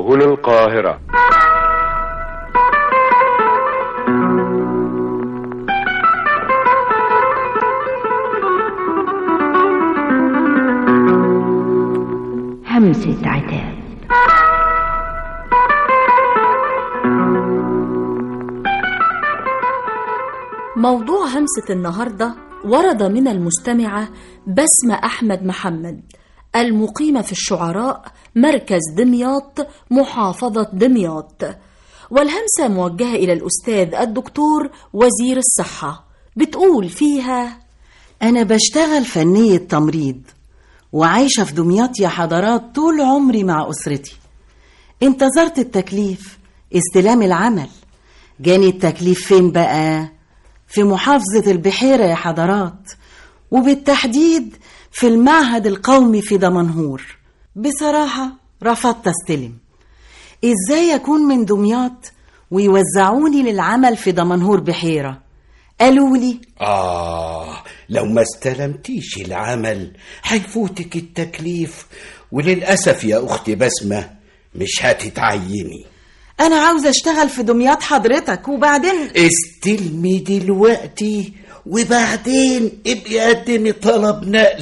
سهول القاهرة همسة عتاب موضوع همسة النهاردة ورد من المستمعة بسمة أحمد محمد المقيمة في الشعراء مركز دمياط محافظة دمياط والهمسة موجهة إلى الأستاذ الدكتور وزير الصحة بتقول فيها أنا بشتغل فنية تمريض وعايشة في دمياط يا حضرات طول عمري مع أسرتي انتظرت التكليف استلام العمل جاني التكليف فين بقى؟ في محافظة البحيرة يا حضرات وبالتحديد في المعهد القومي في دمنهور بصراحة رفضت استلم ازاي اكون من دمياط ويوزعوني للعمل في دمنهور بحيرة قالوا لي آه لو ما استلمتيش العمل هيفوتك التكليف وللأسف يا أختي بسمة مش هتتعيني انا عاوزة اشتغل في دمياط حضرتك وبعدين استلمي دلوقتي وبعدين ابقي قدمي طلب نقل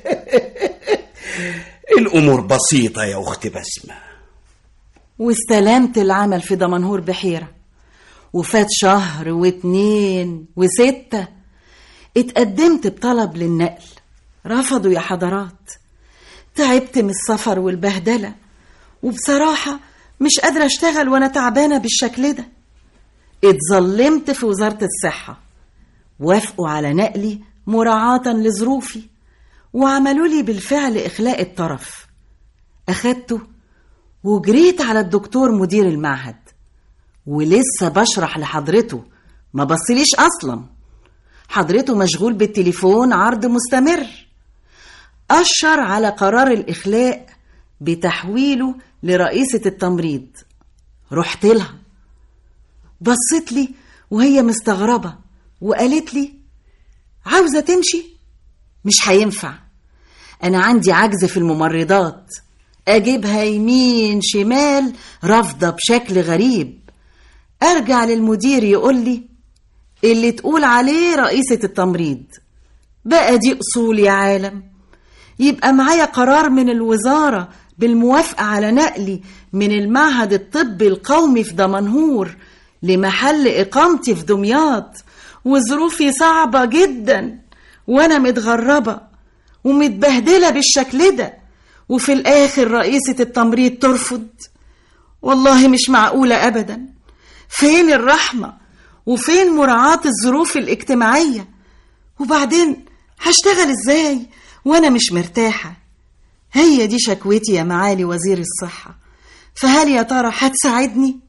الأمور بسيطة يا أختي بسمة واستلمت العمل في دمنهور بحيرة وفات شهر واتنين وستة اتقدمت بطلب للنقل رفضوا يا حضرات تعبت من السفر والبهدلة وبصراحة مش قادرة اشتغل وانا تعبانة بالشكل ده اتظلمت في وزارة الصحة وافقوا على نقلي مراعاة لظروفي وعملوا لي بالفعل إخلاء الطرف أخدته وجريت على الدكتور مدير المعهد ولسه بشرح لحضرته ما بصليش أصلا حضرته مشغول بالتليفون عرض مستمر أشر على قرار الإخلاء بتحويله لرئيسة التمريض رحت لها بصت لي وهي مستغربة وقالت لي عاوزة تمشي مش هينفع أنا عندي عجز في الممرضات أجيبها يمين شمال رافضة بشكل غريب أرجع للمدير يقول لي اللي تقول عليه رئيسة التمريض بقى دي أصول يا عالم يبقى معايا قرار من الوزارة بالموافقة على نقلي من المعهد الطبي القومي في دمنهور لمحل إقامتي في دمياط وظروفي صعبة جدا وأنا متغربة ومتبهدلة بالشكل ده وفي الآخر رئيسة التمريض ترفض والله مش معقولة أبدا فين الرحمة وفين مراعاة الظروف الاجتماعية وبعدين هشتغل ازاي وانا مش مرتاحة هي دي شكوتي يا معالي وزير الصحة فهل يا ترى هتساعدني؟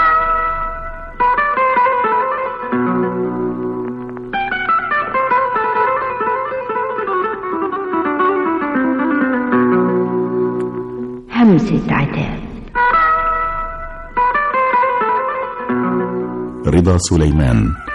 همسة عتاب رضا سليمان